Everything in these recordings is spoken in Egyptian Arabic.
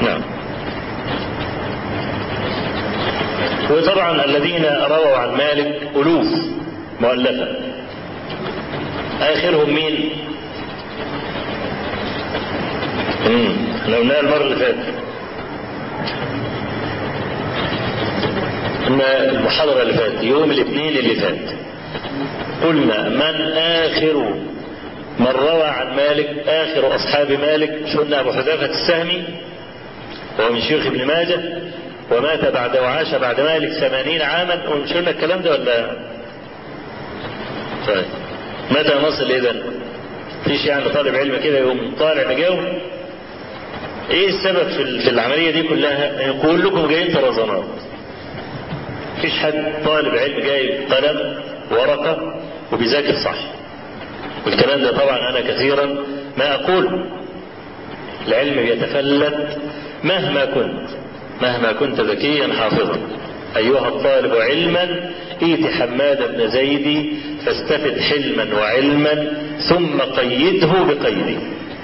نعم وطبعا الذين رووا عن مالك ألوف مؤلفة آخرهم مين؟ امم احنا قلناها المرة اللي فاتت قلنا المحاضرة اللي فاتت يوم الاثنين اللي فات قلنا من آخر من روى عن مالك آخر أصحاب مالك قلنا أبو حذافة السهمي وهو من شيوخ ابن ماجه ومات بعد وعاش بعد مالك ثمانين عاما ومش قلنا الكلام ده ولا طيب متى نصل إذا فيش يعني طالب علم كده يقوم طالع مجاوب ايه السبب في في العملية دي كلها يقول لكم جايين طرزانات مفيش حد طالب علم جايب قلم ورقة وبيذاكر صح والكلام ده طبعا انا كثيرا ما اقول العلم بيتفلت مهما كنت مهما كنت ذكيا حافظا أيها الطالب علما ائت حماد بن زيد فاستفد حلما وعلما ثم قيده بقيده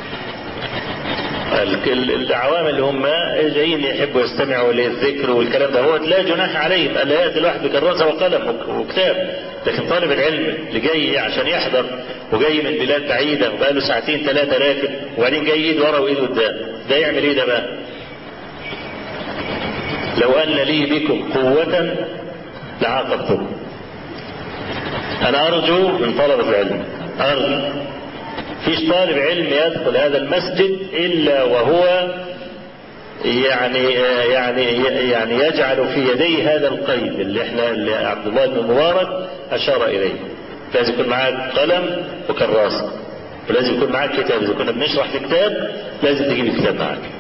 العوام اللي هم جايين يحبوا يستمعوا للذكر والكلام ده هو لا جناح عليهم الا ياتي الواحد بكراسه وقلم وكتاب لكن طالب العلم اللي جاي عشان يحضر وجاي من بلاد بعيده وبقى له ساعتين ثلاثه راكب وبعدين جاي ايد ورا وايد قدام ده يعمل ايه ده بقى؟ لو ان لي بكم قوه لعاقبتكم انا ارجو من طلبه العلم ارجو فيش طالب علم يدخل هذا المسجد الا وهو يعني يعني يعني يجعل في يديه هذا القيد اللي احنا اللي عبد الله بن مبارك اشار اليه لازم يكون معاك قلم وكراسه ولازم يكون معاك كتاب اذا كنا بنشرح في كتاب لازم تجيب الكتاب معاك